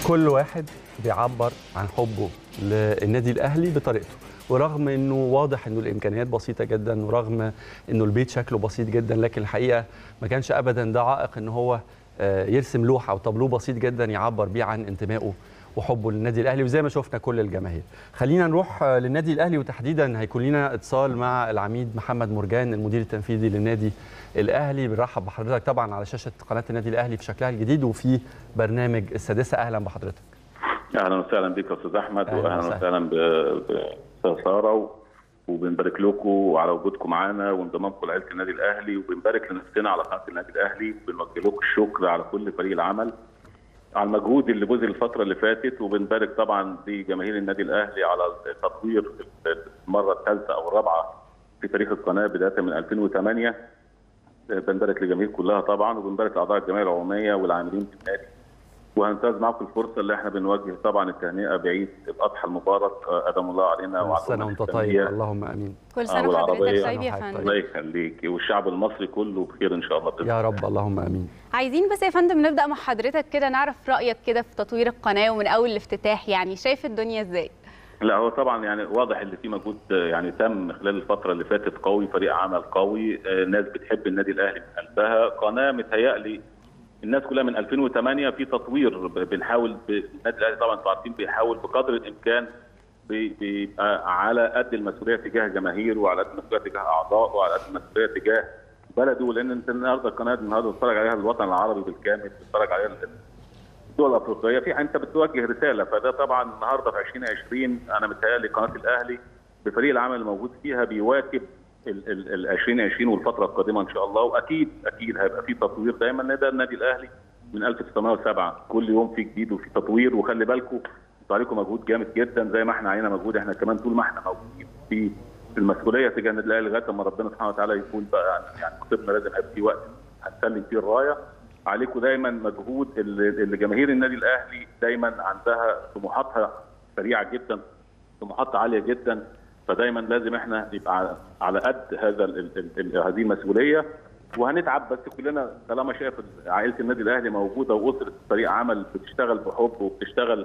كل واحد بيعبر عن حبه للنادي الاهلي بطريقته ورغم انه واضح انه الامكانيات بسيطه جدا ورغم انه البيت شكله بسيط جدا لكن الحقيقه ما كانش ابدا ده عائق ان هو آه، يرسم لوحه او طابلوه بسيط جدا يعبر بيه عن انتمائه وحبه للنادي الاهلي وزي ما شفنا كل الجماهير خلينا نروح آه، للنادي الاهلي وتحديدا هيكون لنا اتصال مع العميد محمد مرجان المدير التنفيذي للنادي الاهلي بنرحب بحضرتك طبعا على شاشه قناه النادي الاهلي في شكلها الجديد وفي برنامج السادسه اهلا بحضرتك اهلا وسهلا بك يا استاذ احمد أهلاً واهلا وسهلاً. وسهلا ب- باستاذ ساره و- وبنبارك لكم على وجودكم معانا وانضمامكم لعيله النادي الاهلي وبنبارك لنفسنا على قناه النادي الاهلي وبنوجه لكم الشكر على كل فريق العمل على المجهود اللي بذل الفتره اللي فاتت وبنبارك طبعا لجماهير النادي الاهلي على تطوير المره الثالثه او الرابعه في تاريخ القناه بدايه من 2008 بنبارك للجماهير كلها طبعا وبنبارك لاعضاء الجمعيه العموميه والعاملين في النادي وهنتهز معكم الفرصه اللي احنا بنوجه طبعا التهنئه بعيد الاضحى المبارك آه، ادام الله علينا وعلى سنه الأمة وانت الإسلامية. طيب اللهم امين كل آه، سنه وحضرتك والعربية. طيب يا سنة وحضرتك فندم الله يخليك والشعب المصري كله بخير ان شاء الله بإذن يا رب اللهم امين عايزين بس يا فندم نبدا مع حضرتك كده نعرف رايك كده في تطوير القناه ومن اول الافتتاح يعني شايف الدنيا ازاي لا هو طبعا يعني واضح ان في مجهود آه، يعني تم خلال الفتره اللي فاتت قوي فريق عمل قوي آه، ناس بتحب النادي الاهلي من قلبها قناه متهيألي الناس كلها من 2008 في تطوير ب- بنحاول ب- النادي الاهلي طبعا انتوا عارفين بيحاول بقدر الامكان بي- بيبقى على قد المسؤوليه تجاه جماهيره وعلى قد المسؤوليه تجاه اعضائه وعلى قد المسؤوليه تجاه بلده لان انت النهارده القناه النهارده بتتفرج عليها الوطن العربي بالكامل بتتفرج عليها الدول الافريقيه في انت بتوجه رساله فده طبعا النهارده في 2020 انا متهيألي قناه الاهلي بفريق العمل الموجود فيها بيواكب ال ال- ال 2020 والفتره القادمه ان شاء الله واكيد اكيد هيبقى في تطوير دايما لان ده النادي الاهلي من 1907 كل يوم في جديد وفي تطوير وخلي بالكم انتوا عليكم مجهود جامد جدا زي ما احنا علينا مجهود احنا كمان طول ما احنا موجودين في المسؤوليه تجاه النادي الاهلي لغايه ما ربنا سبحانه وتعالى يكون بقى يعني كسبنا لازم هيبقى في وقت هنسلم فيه الرايه عليكم دايما مجهود اللي اللي جماهير النادي الاهلي دايما عندها طموحاتها سريعه جدا طموحاتها عاليه جدا فدايما لازم احنا نبقى على- على قد هذا ال ال ال هذه المسؤوليه وهنتعب بس كلنا طالما شايف عائله النادي الاهلي موجوده واسره فريق عمل بتشتغل بحب وبتشتغل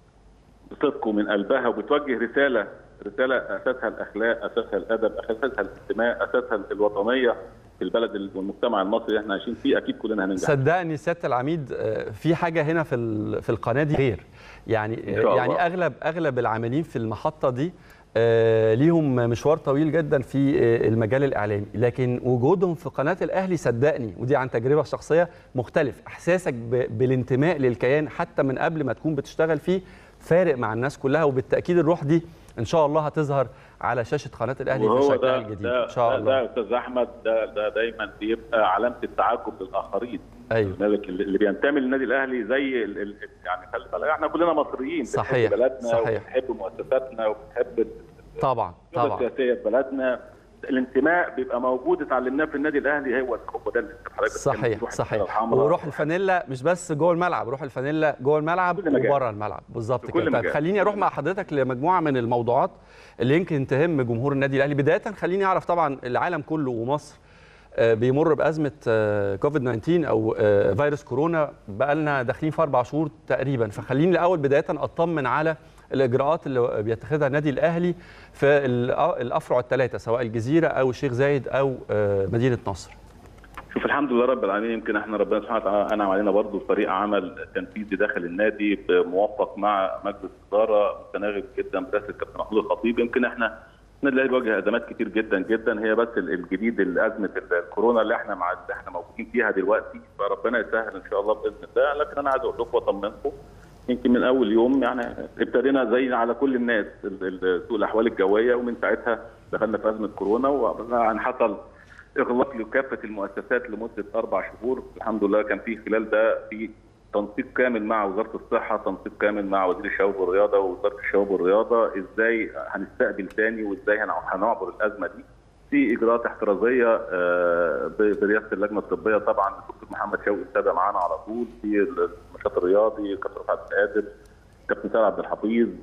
بصدق ومن قلبها وبتوجه رساله رساله اساسها الاخلاق اساسها الادب اساسها الانتماء اساسها الوطنيه في البلد والمجتمع المصري اللي احنا عايشين فيه اكيد كلنا هننجح صدقني سياده العميد آه، في حاجه هنا في ال- في القناه دي غير يعني إن شاء الله. يعني اغلب اغلب العاملين في المحطه دي آه، ليهم مشوار طويل جدا في آه، المجال الاعلامي لكن وجودهم في قناه الاهلي صدقني ودي عن تجربه شخصيه مختلف احساسك ب- بالانتماء للكيان حتى من قبل ما تكون بتشتغل فيه فارق مع الناس كلها وبالتاكيد الروح دي ان شاء الله هتظهر على شاشه قناه الاهلي في وهو شكلها ده الجديد ده ان شاء ده, ده الله يا استاذ احمد ده ده دايما بيبقى علامه التعجب للاخرين ايوه بالك اللي اللي بينتمي للنادي الاهلي زي ال ال يعني خلي بالك احنا كلنا مصريين بنحب صحيح، بلدنا صحيح. وبنحب مؤسساتنا وبنحب ال- طبعا القيادة طبعا السياسيه في بلدنا الانتماء بيبقى موجود اتعلمناه في النادي الاهلي هو هو ده اللي حضرتك بتتكلم فيه، صحيح روح صحيح الفانيلا الحمراء. وروح الفانيلا مش بس جوه الملعب روح الفانيلا جوه الملعب في كل مجال. وبره الملعب بالظبط في كل كده طيب مجال. خليني اروح مع حضرتك لمجموعه من الموضوعات اللي يمكن تهم جمهور النادي الاهلي بدايه خليني اعرف طبعا العالم كله ومصر آه، بيمر بازمه آه، كوفيد 19 او آه، فيروس كورونا بقى لنا داخلين في اربع شهور تقريبا فخليني الاول بدايه اطمن على الاجراءات اللي بيتخذها النادي الاهلي في ال- الافرع الثلاثه سواء الجزيره او الشيخ زايد او آه، مدينه نصر شوف الحمد لله رب العالمين يمكن احنا ربنا سبحانه وتعالى انعم علينا برضه فريق عمل تنفيذي داخل النادي موفق مع مجلس اداره متناغم جدا برئاسه الكابتن محمود الخطيب يمكن احنا النادي الاهلي بيواجه ازمات كتير جدا جدا هي بس ال- الجديد ازمه الكورونا اللي احنا مع اللي احنا موجودين فيها دلوقتي فربنا يسهل ان شاء الله باذن الله لكن انا عايز اقول لكم واطمنكم يمكن من اول يوم يعني ابتدينا زي على كل الناس ال- ال- سوء الاحوال الجويه ومن ساعتها دخلنا في ازمه كورونا ويعني حصل اغلاق لكافه المؤسسات لمده اربع شهور الحمد لله كان في خلال ده في تنسيق كامل مع وزاره الصحه تنسيق كامل مع وزير الشباب والرياضه ووزاره الشباب والرياضه ازاي هنستقبل تاني وازاي هن- هنعبر الازمه دي في اجراءات احترازيه آه، ب- برئاسه اللجنه الطبيه طبعا الدكتور محمد شوقي متابع معانا على طول في النشاط الرياضي كابتن رفعت القادر كابتن سيد عبد الحفيظ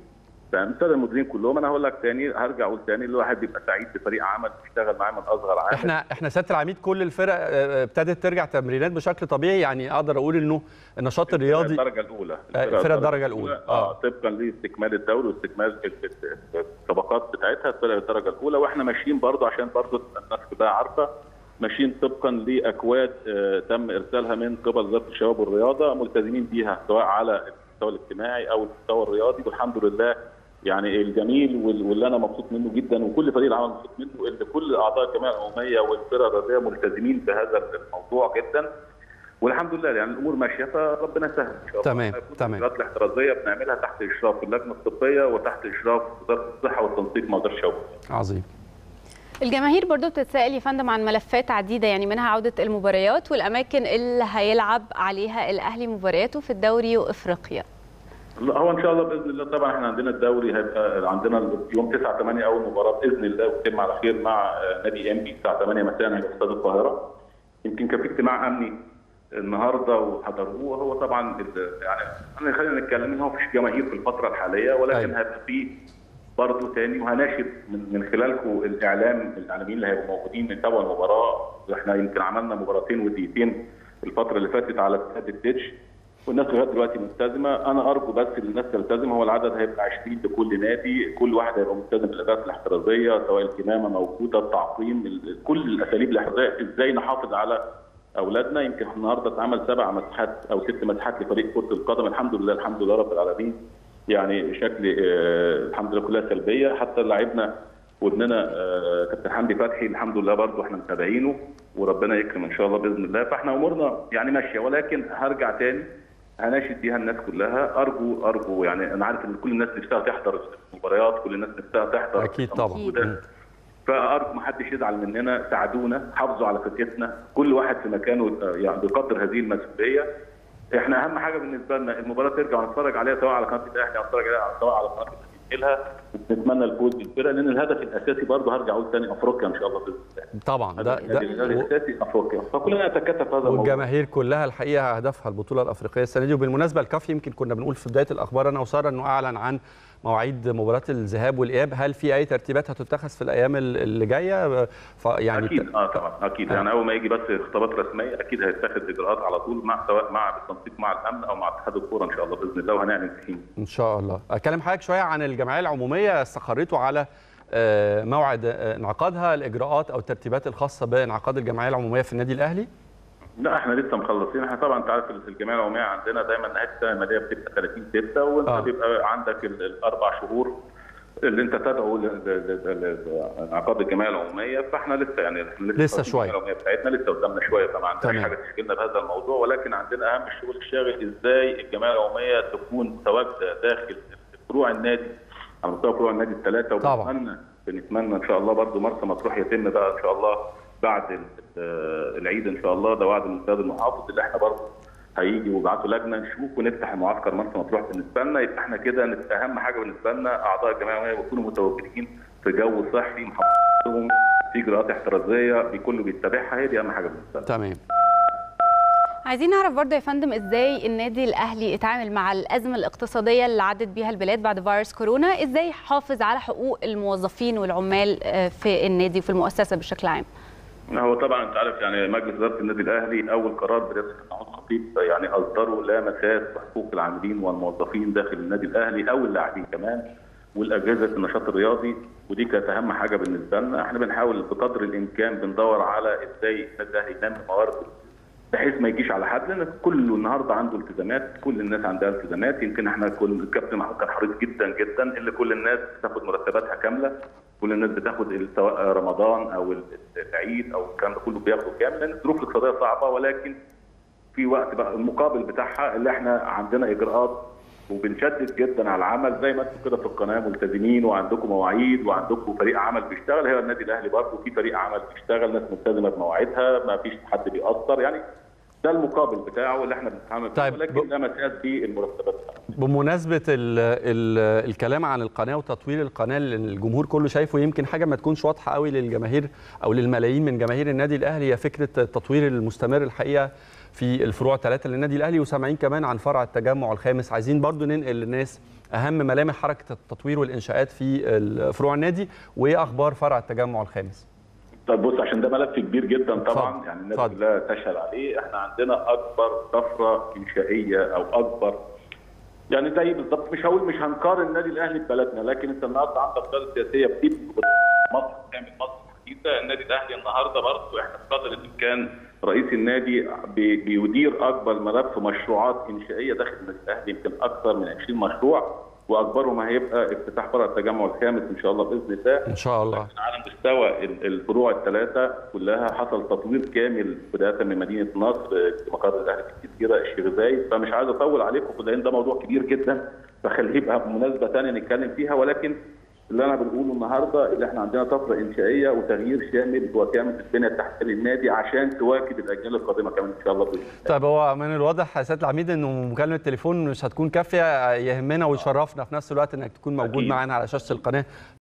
فالساده المديرين كلهم انا هقول لك تاني هرجع اقول تاني الواحد بيبقى سعيد بفريق عمل بيشتغل معاه من اصغر عامل احنا احنا سياده العميد كل الفرق آه، ابتدت ترجع تمرينات بشكل طبيعي يعني اقدر اقول انه النشاط الرياضي الدرجه الاولى الفرق الدرجة الأولى. اه آه. طبقا لاستكمال الدوري واستكمال ال- ال- الطبقات بتاعتها الفرق الدرجه الاولى واحنا ماشيين برضو عشان برضو الناس كلها عارفه ماشيين طبقا لاكواد آه، تم ارسالها من قبل وزاره الشباب والرياضه ملتزمين بيها سواء على المستوى الاجتماعي او المستوى الرياضي والحمد لله يعني الجميل وال- واللي انا مبسوط منه جدا وكل فريق العمل مبسوط منه ان كل اعضاء الجمعيه العموميه والفرق الرياضيه ملتزمين بهذا الموضوع جدا والحمد لله يعني الامور ماشيه فربنا يسهل ان شاء الله تمام، هيكون تمام. الاجراءات الاحترازيه بنعملها تحت اشراف اللجنه الطبيه وتحت اشراف وزاره الصحه والتنسيق مع وزاره الشباب عظيم الجماهير برضو بتتساءل يا فندم عن ملفات عديدة يعني منها عودة المباريات والأماكن اللي هيلعب عليها الأهلي مبارياته في الدوري وإفريقيا لا هو ان شاء الله باذن الله طبعا احنا عندنا الدوري هيبقى عندنا يوم 9 8 اول مباراه باذن الله وتتم على خير مع آه، نادي ام بي الساعه 8 مساء هيبقى في استاد القاهره يمكن كان في اجتماع امني النهارده وحضروه هو طبعا ال- يعني انا خلينا نتكلم ان هو مفيش جماهير في الفتره الحاليه ولكن أيوة. هيبقى في برضه تاني وهناشد من, من خلالكم الاعلام الاعلاميين اللي هيبقوا موجودين يتابعوا المباراه احنا يمكن عملنا مباراتين ودقيقتين الفتره اللي فاتت على استاد الدتش والناس لغايه دلوقتي ملتزمه انا ارجو بس ان الناس تلتزم هو العدد هيبقى 20 لكل نادي كل واحد هيبقى ملتزم بالاجراءات الاحترازيه سواء الكمامه موجوده التعقيم ال- كل الاساليب الاحترازيه ازاي نحافظ على اولادنا يمكن النهارده اتعمل سبع مساحات او ست مساحات لفريق كره القدم الحمد لله الحمد لله رب العالمين يعني شكل آه، الحمد لله كلها سلبيه حتى لاعبنا وابننا آه، كابتن حمدي فتحي الحمد لله برضه احنا متابعينه وربنا يكرم ان شاء الله باذن الله فاحنا امورنا يعني ماشيه ولكن هرجع تاني هناشد بيها الناس كلها ارجو ارجو يعني انا عارف ان كل الناس نفسها تحضر المباريات كل الناس نفسها تحضر اكيد طبعا موجودة. مم. فارجو ما حدش يزعل مننا ساعدونا حافظوا على فرقتنا كل واحد في مكانه آه، يعني بيقدر هذه المسؤوليه احنا اهم حاجه بالنسبه لنا المباراه ترجع نتفرج عليها سواء على قناه الاهلي او نتفرج عليها سواء على قناه اللي بتنقلها وبنتمنى الفوز بالفرقه لان الهدف الاساسي برضه هرجع اقول تاني افريقيا ان شاء الله باذن الله طبعا ده الهدف ده الاساسي افريقيا فكلنا نتكاتف في هذا الموضوع والجماهير كلها الحقيقه هدفها البطوله الافريقيه السنه دي وبالمناسبه الكاف يمكن كنا بنقول في بدايه الاخبار انا وساره انه اعلن عن مواعيد مباراه الذهاب والاياب هل في اي ترتيبات هتتخذ في الايام اللي جايه ف- يعني اكيد اه طبعا اكيد آه. يعني اول ما يجي بس خطابات رسميه اكيد هيتخذ اجراءات على طول مع سواء مع بالتنسيق مع الامن او مع اتحاد الكوره ان شاء الله باذن الله وهنعلن فيه ان شاء الله اكلم حضرتك شويه عن الجمعيه العموميه استقريتوا على آه، موعد آه، انعقادها الاجراءات او الترتيبات الخاصه بانعقاد الجمعيه العموميه في النادي الاهلي لا احنا لسه مخلصين احنا طبعا انت عارف الجمعيه العموميه عندنا دايما نهايه السنه الماليه بتبقى 30 6 وانت آه. آه. بيبقى عندك ال- الاربع شهور اللي انت تدعو ل- ل- ل- لانعقاد الجمعيه العموميه فاحنا لسه يعني احنا لسه في شوية. الجمعيه العموميه بتاعتنا لسه قدامنا شويه فما عندناش تمام. حاجه تشغلنا بهذا الموضوع ولكن عندنا اهم الشغل الشاغل ازاي الجمعيه العموميه تكون متواجده داخل فروع النادي على مستوى فروع النادي الثلاثه طبعا. وبنتمنى بنتمنى ان شاء الله برضو مرسى مطروح يتم بقى ان شاء الله بعد ال- ال- العيد ان شاء الله ده وعد من الاستاذ المحافظ اللي احنا برضو هيجي ويبعتوا لجنه نشوف ونفتح معسكر مرسى مطروح بالنسبه لنا يبقى احنا كده نت- اهم حاجه بالنسبه لنا اعضاء الجمعيه العموميه يكونوا متواجدين في جو صحي محافظهم في اجراءات احترازيه كله بيتبعها هي دي اهم حاجه بالنسبه لنا تمام عايزين نعرف برضه يا فندم ازاي النادي الاهلي اتعامل مع الازمه الاقتصاديه اللي عدت بيها البلاد بعد فيروس كورونا ازاي حافظ على حقوق الموظفين والعمال آه، في النادي وفي المؤسسه بشكل عام هو طبعا انت عارف يعني مجلس اداره النادي الاهلي اول قرار برئاسه محمود خطيب يعني اصدره لا مساس بحقوق العاملين والموظفين داخل النادي الاهلي او اللاعبين كمان والاجهزه النشاط الرياضي ودي كانت اهم حاجه بالنسبه لنا احنا بنحاول بقدر الامكان بندور على ازاي النادي الاهلي ينمي موارده بحيث ما يجيش على حد لان كله النهارده عنده التزامات كل الناس عندها التزامات يمكن احنا كل الكابتن محمود كان حريص جدا جدا اللي كل الناس بتاخد مرتباتها كامله كل الناس بتاخد ال- سواء رمضان او ال- العيد او الكلام ده كله بياخده كامل لان الظروف الاقتصاديه صعبه ولكن في وقت بقى المقابل بتاعها اللي احنا عندنا اجراءات وبنشدد جدا على العمل زي ما انتم كده في القناه ملتزمين وعندكم مواعيد وعندكم فريق عمل بيشتغل هي النادي الاهلي برضه في فريق عمل بيشتغل ناس ملتزمه بمواعيدها ما فيش حد بيأثر يعني ده المقابل بتاعه اللي احنا بنتعامل طيب، فيه ولكن ب- لا مساس بالمرتبات بمناسبه ال ال الكلام عن القناه وتطوير القناه اللي الجمهور كله شايفه يمكن حاجه ما تكونش واضحه قوي للجماهير او للملايين من جماهير النادي الاهلي هي فكره التطوير المستمر الحقيقه في الفروع الثلاثه للنادي الاهلي وسامعين كمان عن فرع التجمع الخامس عايزين برضو ننقل للناس اهم ملامح حركه التطوير والانشاءات في فروع النادي وايه اخبار فرع التجمع الخامس طيب بص عشان ده ملف كبير جدا طبعا اتفضل. يعني الناس اتفضل. كلها تشهد عليه احنا عندنا اكبر طفره انشائيه او اكبر يعني زي بالظبط مش هقول مش هنقارن النادي الاهلي ببلدنا لكن انت النهارده عندك قياده سياسيه بتبني مصر تعمل مصر حديثه النادي الاهلي النهارده برضه احنا بقدر الامكان رئيس النادي بي- بيدير اكبر ملف مشروعات انشائيه داخل النادي الاهلي يمكن اكثر من 20 مشروع واكبرهم هيبقى افتتاح فرع التجمع الخامس ان شاء الله باذن الله ان شاء الله على مستوى ال- الفروع الثلاثه كلها حصل تطوير كامل بدايه من مدينه نصر مقر الاهلي في الجزيره الشيخ زايد فمش عايز اطول عليكم لان ده موضوع كبير جدا فخليه يبقى بمناسبه ثانيه نتكلم فيها ولكن اللي انا بنقوله النهارده اللي احنا عندنا طفره انشائيه وتغيير شامل وكامل في البنيه التحتيه للنادي عشان تواكب الاجيال القادمه كمان ان شاء الله باذن الله. طيب هو من الواضح يا سياده العميد انه مكالمه التليفون مش هتكون كافيه يهمنا ويشرفنا في نفس الوقت انك تكون موجود أكيد. معانا على شاشه القناه